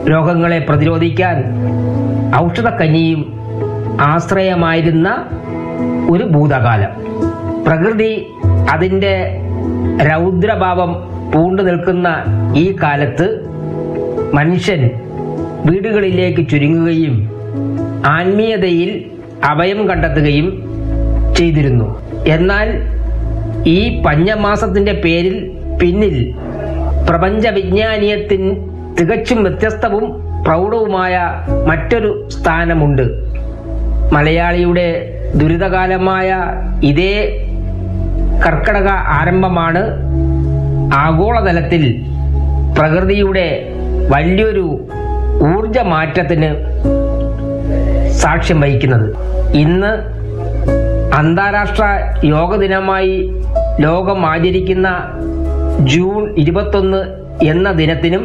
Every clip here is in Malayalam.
രോഗങ്ങളെ പ്രതിരോധിക്കാൻ ഔഷധക്കഞ്ഞിയും ആശ്രയമായിരുന്ന ഒരു ഭൂതകാലം പ്രകൃതി അതിൻ്റെ രൗദ്രഭാവം പൂണ്ടു നിൽക്കുന്ന ഈ കാലത്ത് മനുഷ്യൻ വീടുകളിലേക്ക് ചുരുങ്ങുകയും ആത്മീയതയിൽ അഭയം കണ്ടെത്തുകയും ചെയ്തിരുന്നു എന്നാൽ ഈ പഞ്ഞമാസത്തിന്റെ പേരിൽ പിന്നിൽ പ്രപഞ്ച വിജ്ഞാനീയത്തിൻ തികച്ചും വ്യത്യസ്തവും പ്രൗഢവുമായ മറ്റൊരു സ്ഥാനമുണ്ട് മലയാളിയുടെ ദുരിതകാലമായ ഇതേ കർക്കടക ആരംഭമാണ് ആഗോളതലത്തിൽ പ്രകൃതിയുടെ വലിയൊരു ഊർജ മാറ്റത്തിന് സാക്ഷ്യം വഹിക്കുന്നത് ഇന്ന് അന്താരാഷ്ട്ര യോഗ ദിനമായി ലോകം ആചരിക്കുന്ന ജൂൺ ഇരുപത്തൊന്ന് എന്ന ദിനത്തിനും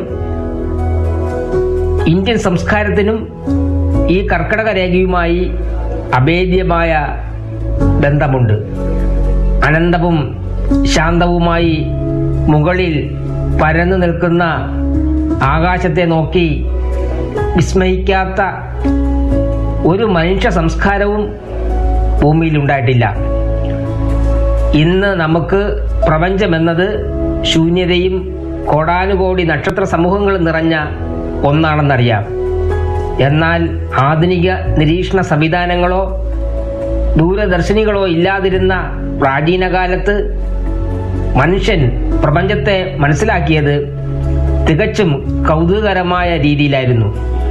ഇന്ത്യൻ സംസ്കാരത്തിനും ഈ കർക്കടക രേഖയുമായി അഭേദ്യമായ ബന്ധമുണ്ട് അനന്തവും ശാന്തവുമായി മുകളിൽ പരന്നു നിൽക്കുന്ന ആകാശത്തെ നോക്കി വിസ്മയിക്കാത്ത ഒരു മനുഷ്യ സംസ്കാരവും ഭൂമിയിൽ ഉണ്ടായിട്ടില്ല ഇന്ന് നമുക്ക് പ്രപഞ്ചമെന്നത് ശൂന്യതയും കോടാനുകോടി നക്ഷത്ര സമൂഹങ്ങളും നിറഞ്ഞ ഒന്നാണെന്നറിയാം എന്നാൽ ആധുനിക നിരീക്ഷണ സംവിധാനങ്ങളോ ദൂരദർശിനികളോ ഇല്ലാതിരുന്ന പ്രാചീന കാലത്ത് മനുഷ്യൻ പ്രപഞ്ചത്തെ മനസ്സിലാക്കിയത് തികച്ചും കൗതുകകരമായ രീതിയിലായിരുന്നു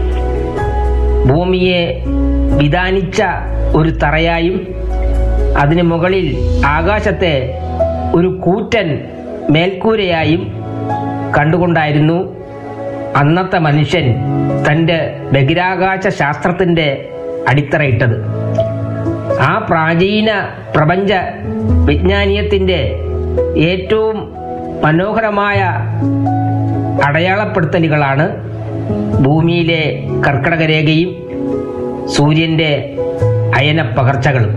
ഭൂമിയെ വിധാനിച്ച ഒരു തറയായും അതിനു മുകളിൽ ആകാശത്തെ ഒരു കൂറ്റൻ മേൽക്കൂരയായും കണ്ടുകൊണ്ടായിരുന്നു അന്നത്തെ മനുഷ്യൻ തൻ്റെ ബഹിരാകാശ ശാസ്ത്രത്തിൻ്റെ അടിത്തറയിട്ടത് ആ പ്രാചീന പ്രപഞ്ച വിജ്ഞാനീയത്തിൻ്റെ ഏറ്റവും മനോഹരമായ അടയാളപ്പെടുത്തലുകളാണ് ഭൂമിയിലെ കർക്കടക രേഖയും സൂര്യന്റെ അയനപ്പകർച്ചകളും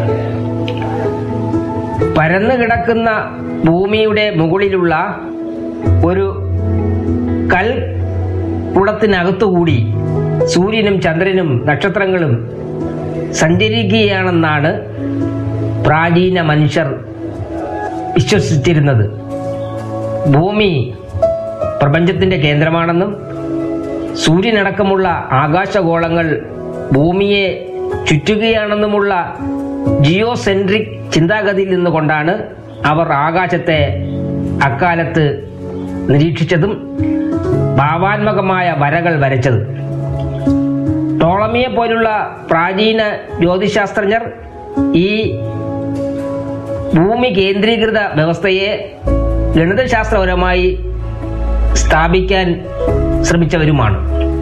പരന്നു കിടക്കുന്ന ഭൂമിയുടെ മുകളിലുള്ള ഒരു കൽ കുളത്തിനകത്തുകൂടി സൂര്യനും ചന്ദ്രനും നക്ഷത്രങ്ങളും സഞ്ചരിക്കുകയാണെന്നാണ് പ്രാചീന മനുഷ്യർ വിശ്വസിച്ചിരുന്നത് ഭൂമി പ്രപഞ്ചത്തിന്റെ കേന്ദ്രമാണെന്നും സൂര്യനടക്കമുള്ള ആകാശഗോളങ്ങൾ ഭൂമിയെ ചുറ്റുകയാണെന്നുമുള്ള ജിയോസെൻട്രിക് ചിന്താഗതിയിൽ നിന്നുകൊണ്ടാണ് അവർ ആകാശത്തെ അക്കാലത്ത് നിരീക്ഷിച്ചതും ഭാവാത്മകമായ വരകൾ വരച്ചത് ടോളമിയെ പോലുള്ള പ്രാചീന ജ്യോതിശാസ്ത്രജ്ഞർ ഈ ഭൂമി കേന്ദ്രീകൃത വ്യവസ്ഥയെ ഗണിതശാസ്ത്രപരമായി സ്ഥാപിക്കാൻ ശ്രമിച്ചവരുമാണ്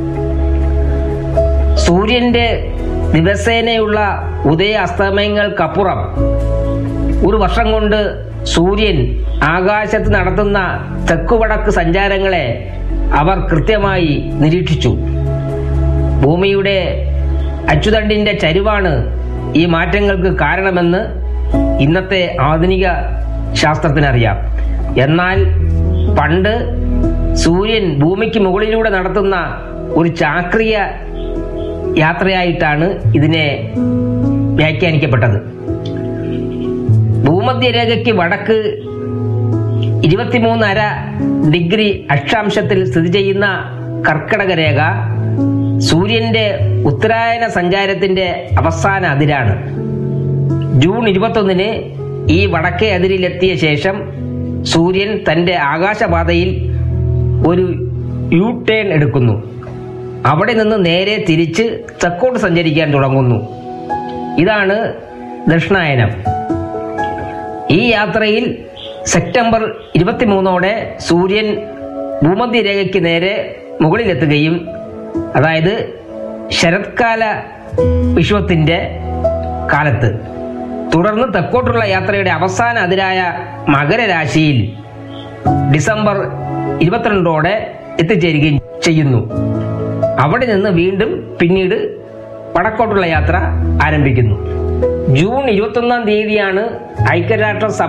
സൂര്യന്റെ ദിവസേനയുള്ള ഉദയ അസ്തമയങ്ങൾക്കപ്പുറം ഒരു വർഷം കൊണ്ട് സൂര്യൻ ആകാശത്ത് നടത്തുന്ന തെക്കുവടക്ക് സഞ്ചാരങ്ങളെ അവർ കൃത്യമായി നിരീക്ഷിച്ചു ഭൂമിയുടെ അച്ചുതണ്ടിന്റെ ചരിവാണ് ഈ മാറ്റങ്ങൾക്ക് കാരണമെന്ന് ഇന്നത്തെ ആധുനിക ശാസ്ത്രത്തിനറിയാം എന്നാൽ പണ്ട് സൂര്യൻ ഭൂമിക്ക് മുകളിലൂടെ നടത്തുന്ന ഒരു ചാക്രിയ യാത്രയായിട്ടാണ് ഇതിനെ വ്യാഖ്യാനിക്കപ്പെട്ടത് ഭൂമധ്യരേഖയ്ക്ക് വടക്ക് ഇരുപത്തിമൂന്നര ഡിഗ്രി അക്ഷാംശത്തിൽ സ്ഥിതി ചെയ്യുന്ന കർക്കടക രേഖ സൂര്യന്റെ ഉത്തരായന സഞ്ചാരത്തിന്റെ അവസാന അതിരാണ് ജൂൺ ഇരുപത്തൊന്നിന് ഈ വടക്കേ അതിരിലെത്തിയ ശേഷം സൂര്യൻ തന്റെ ആകാശപാതയിൽ ഒരു യു ടേൺ എടുക്കുന്നു അവിടെ നിന്ന് നേരെ തിരിച്ച് തെക്കോട്ട് സഞ്ചരിക്കാൻ തുടങ്ങുന്നു ഇതാണ് ദക്ഷിണായനം ഈ യാത്രയിൽ സെപ്റ്റംബർ ഇരുപത്തിമൂന്നോടെ സൂര്യൻ ഭൂമധ്യരേഖയ്ക്ക് നേരെ മുകളിലെത്തുകയും അതായത് ശരത്കാല വിശ്വത്തിന്റെ കാലത്ത് തുടർന്ന് തെക്കോട്ടുള്ള യാത്രയുടെ അവസാന അതിരായ മകരരാശിയിൽ ഡിസംബർ ഇരുപത്തിരണ്ടോടെ എത്തിച്ചേരുകയും ചെയ്യുന്നു അവിടെ നിന്ന് വീണ്ടും പിന്നീട് വടക്കോട്ടുള്ള യാത്ര ആരംഭിക്കുന്നു ജൂൺ ഇരുപത്തൊന്നാം തീയതിയാണ് ഐക്യരാഷ്ട്രസഭ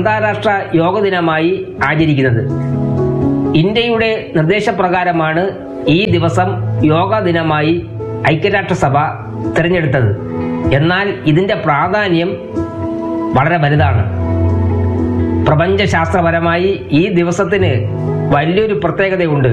അന്താരാഷ്ട്ര യോഗ ദിനമായി ആചരിക്കുന്നത് ഇന്ത്യയുടെ നിർദ്ദേശപ്രകാരമാണ് ഈ ദിവസം യോഗാ ദിനമായി ഐക്യരാഷ്ട്രസഭ തിരഞ്ഞെടുത്തത് എന്നാൽ ഇതിന്റെ പ്രാധാന്യം വളരെ വലുതാണ് പ്രപഞ്ചശാസ്ത്രപരമായി ഈ ദിവസത്തിന് വലിയൊരു പ്രത്യേകതയുണ്ട്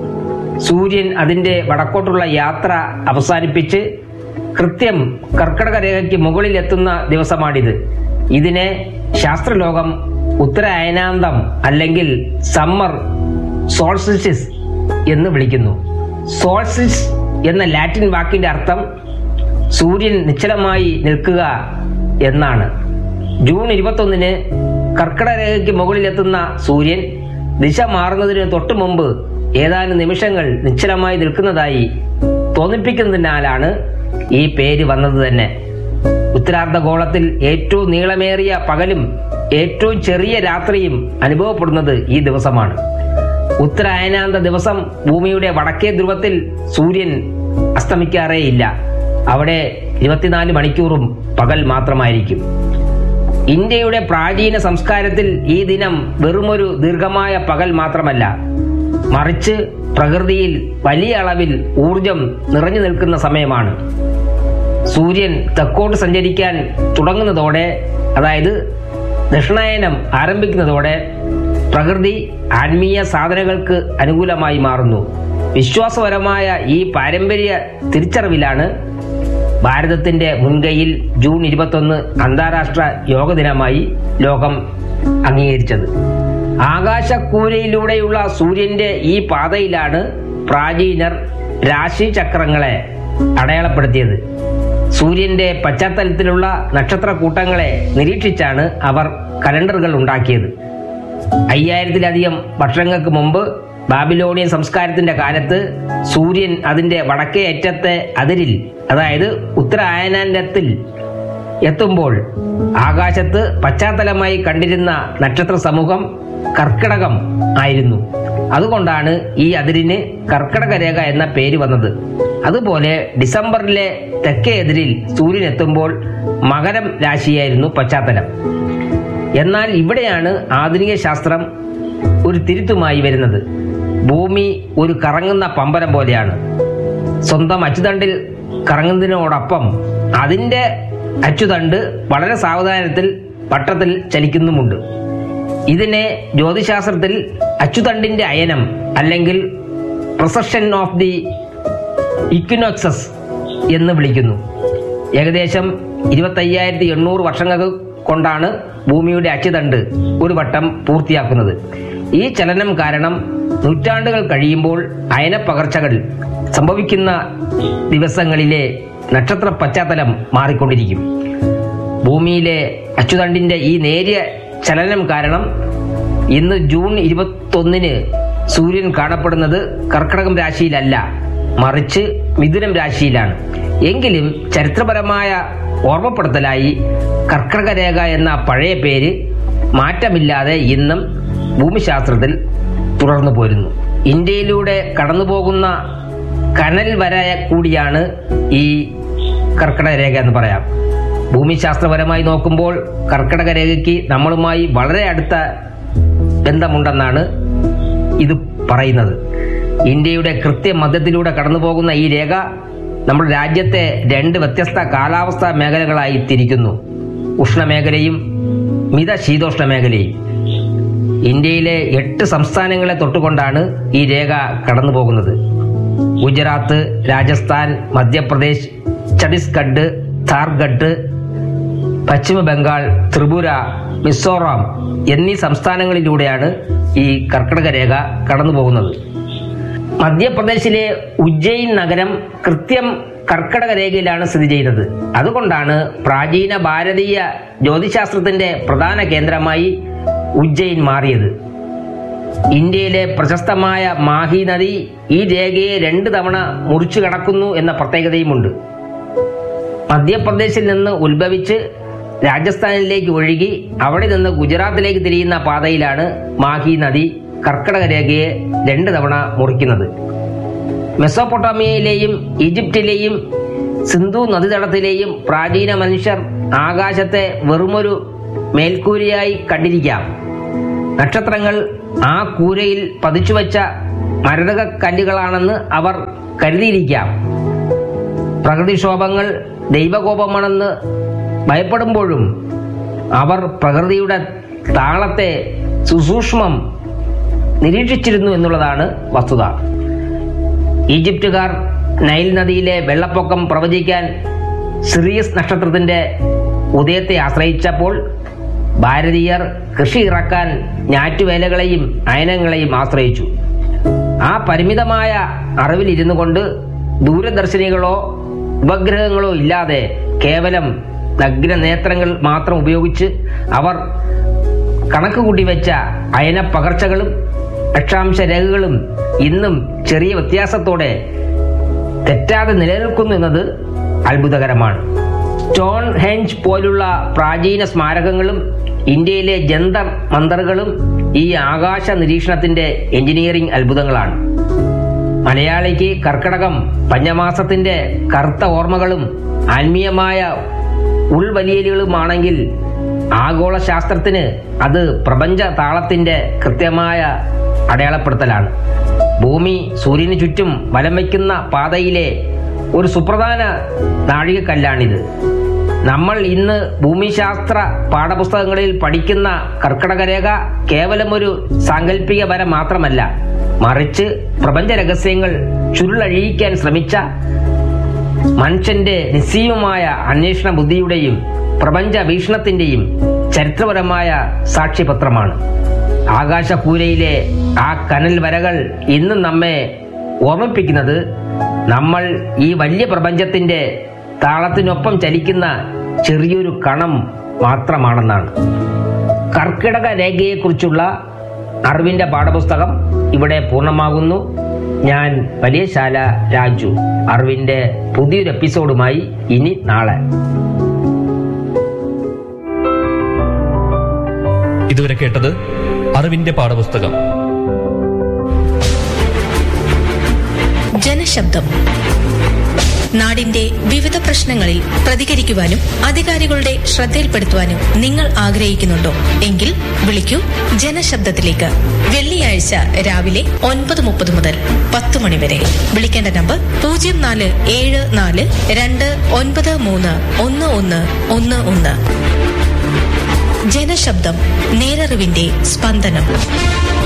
സൂര്യൻ അതിന്റെ വടക്കോട്ടുള്ള യാത്ര അവസാനിപ്പിച്ച് കൃത്യം കർക്കടക രേഖയ്ക്ക് മുകളിലെത്തുന്ന ദിവസമാണിത് ഇതിനെ ശാസ്ത്രലോകം ഉത്തരായനാന്തം അല്ലെങ്കിൽ സമ്മർ സോൾസിസ് എന്ന് വിളിക്കുന്നു സോൾസിസ് എന്ന ലാറ്റിൻ വാക്കിന്റെ അർത്ഥം സൂര്യൻ നിശ്ചലമായി നിൽക്കുക എന്നാണ് ജൂൺ ഇരുപത്തൊന്നിന് കർക്കിടക രേഖയ്ക്ക് മുകളിലെത്തുന്ന സൂര്യൻ ദിശ മാറുന്നതിന് തൊട്ടു മുമ്പ് ഏതാനും നിമിഷങ്ങൾ നിശ്ചലമായി നിൽക്കുന്നതായി തോന്നിപ്പിക്കുന്നതിനാലാണ് ഈ പേര് വന്നത് തന്നെ ഉത്തരാർദ്ധഗോളത്തിൽ ഏറ്റവും നീളമേറിയ പകലും ഏറ്റവും ചെറിയ രാത്രിയും അനുഭവപ്പെടുന്നത് ഈ ദിവസമാണ് ഉത്തരായനാന്ത ദിവസം ഭൂമിയുടെ വടക്കേ ധ്രുവത്തിൽ സൂര്യൻ അസ്തമിക്കാറേയില്ല അവിടെ ഇരുപത്തിനാല് മണിക്കൂറും പകൽ മാത്രമായിരിക്കും ഇന്ത്യയുടെ പ്രാചീന സംസ്കാരത്തിൽ ഈ ദിനം വെറുമൊരു ദീർഘമായ പകൽ മാത്രമല്ല മറിച്ച് പ്രകൃതിയിൽ വലിയ അളവിൽ ഊർജം നിറഞ്ഞു നിൽക്കുന്ന സമയമാണ് സൂര്യൻ തെക്കോട്ട് സഞ്ചരിക്കാൻ തുടങ്ങുന്നതോടെ അതായത് ദക്ഷിണായനം ആരംഭിക്കുന്നതോടെ പ്രകൃതി ആത്മീയ സാധനങ്ങൾക്ക് അനുകൂലമായി മാറുന്നു വിശ്വാസപരമായ ഈ പാരമ്പര്യ തിരിച്ചറിവിലാണ് ഭാരതത്തിന്റെ മുൻകൈയിൽ ജൂൺ ഇരുപത്തൊന്ന് അന്താരാഷ്ട്ര യോഗ ദിനമായി ലോകം അംഗീകരിച്ചത് ആകാശക്കൂരയിലൂടെയുള്ള സൂര്യന്റെ ഈ പാതയിലാണ് പ്രാചീനർ രാശിചക്രങ്ങളെ അടയാളപ്പെടുത്തിയത് സൂര്യന്റെ പശ്ചാത്തലത്തിലുള്ള നക്ഷത്രക്കൂട്ടങ്ങളെ നിരീക്ഷിച്ചാണ് അവർ കലണ്ടറുകൾ ഉണ്ടാക്കിയത് അയ്യായിരത്തിലധികം വർഷങ്ങൾക്ക് മുമ്പ് ബാബിലോണിയൻ സംസ്കാരത്തിന്റെ കാലത്ത് സൂര്യൻ അതിന്റെ വടക്കേ അറ്റത്തെ അതിരിൽ അതായത് ഉത്തരായനത്തിൽ എത്തുമ്പോൾ ആകാശത്ത് പശ്ചാത്തലമായി കണ്ടിരുന്ന നക്ഷത്ര സമൂഹം കർക്കിടകം ആയിരുന്നു അതുകൊണ്ടാണ് ഈ അതിരിന് കർക്കിടക രേഖ എന്ന പേര് വന്നത് അതുപോലെ ഡിസംബറിലെ തെക്കേ എതിരിൽ സൂര്യൻ എത്തുമ്പോൾ മകരം രാശിയായിരുന്നു പശ്ചാത്തലം എന്നാൽ ഇവിടെയാണ് ആധുനിക ശാസ്ത്രം ഒരു തിരുത്തുമായി വരുന്നത് ഭൂമി ഒരു കറങ്ങുന്ന പമ്പരം പോലെയാണ് സ്വന്തം അച്ചുതണ്ടിൽ കറങ്ങുന്നതിനോടൊപ്പം അതിന്റെ അച്ചുതണ്ട് വളരെ സാവധാനത്തിൽ വട്ടത്തിൽ ചലിക്കുന്നുമുണ്ട് ഇതിനെ ജ്യോതിശാസ്ത്രത്തിൽ അച്ചുതണ്ടിന്റെ അയനം അല്ലെങ്കിൽ പ്രൊസഷൻ ഓഫ് ദി ഇക്വിനോക്സസ് എന്ന് വിളിക്കുന്നു ഏകദേശം ഇരുപത്തയ്യായിരത്തി എണ്ണൂറ് വർഷങ്ങൾ കൊണ്ടാണ് ഭൂമിയുടെ അച്ചുതണ്ട് ഒരു വട്ടം പൂർത്തിയാക്കുന്നത് ഈ ചലനം കാരണം നൂറ്റാണ്ടുകൾ കഴിയുമ്പോൾ അയനപ്പകർച്ചകൾ സംഭവിക്കുന്ന ദിവസങ്ങളിലെ നക്ഷത്ര പശ്ചാത്തലം മാറിക്കൊണ്ടിരിക്കും ഭൂമിയിലെ അച്ചുതണ്ടിന്റെ ഈ നേരിയ ചലനം കാരണം ഇന്ന് ജൂൺ ഇരുപത്തൊന്നിന് സൂര്യൻ കാണപ്പെടുന്നത് കർക്കടകം രാശിയിലല്ല മറിച്ച് മിഥുനം രാശിയിലാണ് എങ്കിലും ചരിത്രപരമായ ഓർമ്മപ്പെടുത്തലായി കർക്കടക രേഖ എന്ന പഴയ പേര് മാറ്റമില്ലാതെ ഇന്നും ഭൂമിശാസ്ത്രത്തിൽ തുടർന്നു പോരുന്നു ഇന്ത്യയിലൂടെ കടന്നുപോകുന്ന കനൽ വര കൂടിയാണ് ഈ കർക്കടക രേഖ എന്ന് പറയാം ഭൂമിശാസ്ത്രപരമായി നോക്കുമ്പോൾ കർക്കടക രേഖയ്ക്ക് നമ്മളുമായി വളരെ അടുത്ത ബന്ധമുണ്ടെന്നാണ് ഇത് പറയുന്നത് ഇന്ത്യയുടെ കൃത്യ മധ്യത്തിലൂടെ കടന്നുപോകുന്ന ഈ രേഖ നമ്മുടെ രാജ്യത്തെ രണ്ട് വ്യത്യസ്ത കാലാവസ്ഥാ മേഖലകളായി തിരിക്കുന്നു ഉഷ്ണമേഖലയും മിത ശീതോഷ്ണ മേഖലയും ഇന്ത്യയിലെ എട്ട് സംസ്ഥാനങ്ങളെ തൊട്ടുകൊണ്ടാണ് ഈ രേഖ കടന്നു പോകുന്നത് ഗുജറാത്ത് രാജസ്ഥാൻ മധ്യപ്രദേശ് ഛത്തീസ്ഗഡ് ഝാർഖണ്ഡ് പശ്ചിമ ബംഗാൾ ത്രിപുര മിസോറാം എന്നീ സംസ്ഥാനങ്ങളിലൂടെയാണ് ഈ കർക്കിടക രേഖ കടന്നു പോകുന്നത് മധ്യപ്രദേശിലെ ഉജ്ജയിൻ നഗരം കൃത്യം കർക്കടക രേഖയിലാണ് സ്ഥിതി ചെയ്യുന്നത് അതുകൊണ്ടാണ് പ്രാചീന ഭാരതീയ ജ്യോതിശാസ്ത്രത്തിന്റെ പ്രധാന കേന്ദ്രമായി ഉജ്ജയിൻ മാറിയത് ഇന്ത്യയിലെ പ്രശസ്തമായ മാഹി നദി ഈ രേഖയെ രണ്ട് തവണ മുറിച്ചു കടക്കുന്നു എന്ന പ്രത്യേകതയുമുണ്ട് മധ്യപ്രദേശിൽ നിന്ന് ഉത്ഭവിച്ച് രാജസ്ഥാനിലേക്ക് ഒഴുകി അവിടെ നിന്ന് ഗുജറാത്തിലേക്ക് തിരിയുന്ന പാതയിലാണ് മാഹി നദി കർക്കടക രേഖയെ രണ്ട് തവണ മുറിക്കുന്നത് മെസോപ്പൊട്ടാമിയയിലെയും ഈജിപ്തിലെയും സിന്ധു നദീതടത്തിലെയും പ്രാചീന മനുഷ്യർ ആകാശത്തെ വെറുമൊരു മേൽക്കൂരയായി കണ്ടിരിക്കാം നക്ഷത്രങ്ങൾ ആ കൂരയിൽ പതിച്ചുവെച്ച മരതക കല്ലുകളാണെന്ന് അവർ കരുതിയിരിക്കാം പ്രകൃതിക്ഷോഭങ്ങൾ ദൈവകോപമാണെന്ന് ഭയപ്പെടുമ്പോഴും അവർ പ്രകൃതിയുടെ താളത്തെ സുസൂക്ഷ്മം നിരീക്ഷിച്ചിരുന്നു എന്നുള്ളതാണ് വസ്തുത ഈജിപ്തുകാർ നൈൽ നദിയിലെ വെള്ളപ്പൊക്കം പ്രവചിക്കാൻ സിറിയസ് നക്ഷത്രത്തിന്റെ ഉദയത്തെ ആശ്രയിച്ചപ്പോൾ ഭാരതീയർ കൃഷി ഇറക്കാൻ ഞാറ്റുവേലകളെയും അയനങ്ങളെയും ആശ്രയിച്ചു ആ പരിമിതമായ അറിവിൽ ഇരുന്നു കൊണ്ട് ദൂരദർശിനികളോ ഉപഗ്രഹങ്ങളോ ഇല്ലാതെ കേവലം നഗ്ന നേത്രങ്ങൾ മാത്രം ഉപയോഗിച്ച് അവർ കണക്ക് കൂട്ടി വെച്ച അയന പകർച്ചകളും അക്ഷാംശ രേഖകളും ഇന്നും ചെറിയ വ്യത്യാസത്തോടെ തെറ്റാതെ നിലനിൽക്കുന്നു എന്നത് അത്ഭുതകരമാണ് സ്റ്റോൺ ഹെഞ്ച് പോലുള്ള പ്രാചീന സ്മാരകങ്ങളും ഇന്ത്യയിലെ ജന്തർ മന്ദറുകളും ഈ ആകാശ നിരീക്ഷണത്തിന്റെ എഞ്ചിനീയറിംഗ് അത്ഭുതങ്ങളാണ് മലയാളിക്ക് കർക്കടകം പഞ്ഞമാസത്തിന്റെ കറുത്ത ഓർമ്മകളും ആത്മീയമായ ഉൾവലിയലുകളുമാണെങ്കിൽ ആഗോള ശാസ്ത്രത്തിന് അത് പ്രപഞ്ച താളത്തിന്റെ കൃത്യമായ അടയാളപ്പെടുത്തലാണ് ഭൂമി സൂര്യന് ചുറ്റും വലം വയ്ക്കുന്ന പാതയിലെ ഒരു സുപ്രധാന നാഴികക്കല്ലാണിത് നമ്മൾ ഇന്ന് ഭൂമിശാസ്ത്ര പാഠപുസ്തകങ്ങളിൽ പഠിക്കുന്ന കർക്കടകരേഖ കേവലം ഒരു സാങ്കല്പിക വര മാത്രമല്ല മറിച്ച് പ്രപഞ്ച രഹസ്യങ്ങൾ ചുരുളഴിയിക്കാൻ ശ്രമിച്ച മനുഷ്യന്റെ നിസ്സീമമായ അന്വേഷണ ബുദ്ധിയുടെയും പ്രപഞ്ച വീക്ഷണത്തിന്റെയും ചരിത്രപരമായ സാക്ഷ്യപത്രമാണ് ആകാശക്കൂരയിലെ ആ കനൽ വരകൾ ഇന്നും നമ്മെ ഓർമ്മിപ്പിക്കുന്നത് നമ്മൾ ഈ വലിയ പ്രപഞ്ചത്തിന്റെ താളത്തിനൊപ്പം ചലിക്കുന്ന ചെറിയൊരു കണം മാത്രമാണെന്നാണ് കർക്കിടക രേഖയെക്കുറിച്ചുള്ള അറിവിന്റെ പാഠപുസ്തകം ഇവിടെ പൂർണ്ണമാകുന്നു ഞാൻ വലിയശാല രാജു അറിവിന്റെ പുതിയൊരു എപ്പിസോഡുമായി ഇനി നാളെ ഇതുവരെ കേട്ടത് അറിവിന്റെ പാഠപുസ്തകം ജനശബ്ദം നാടിന്റെ വിവിധ പ്രശ്നങ്ങളിൽ പ്രതികരിക്കുവാനും അധികാരികളുടെ ശ്രദ്ധയിൽപ്പെടുത്തുവാനും നിങ്ങൾ ആഗ്രഹിക്കുന്നുണ്ടോ എങ്കിൽ വിളിക്കൂ ജനശബ്ദത്തിലേക്ക് വെള്ളിയാഴ്ച രാവിലെ ഒൻപത് മുപ്പത് മുതൽ പത്ത് മണി വരെ വിളിക്കേണ്ട നമ്പർ പൂജ്യം നാല് ഏഴ് നാല് രണ്ട് ഒൻപത് മൂന്ന് ഒന്ന് ഒന്ന് ഒന്ന് ഒന്ന് ജനശബ്ദം നേരറിവിന്റെ സ്പന്ദനം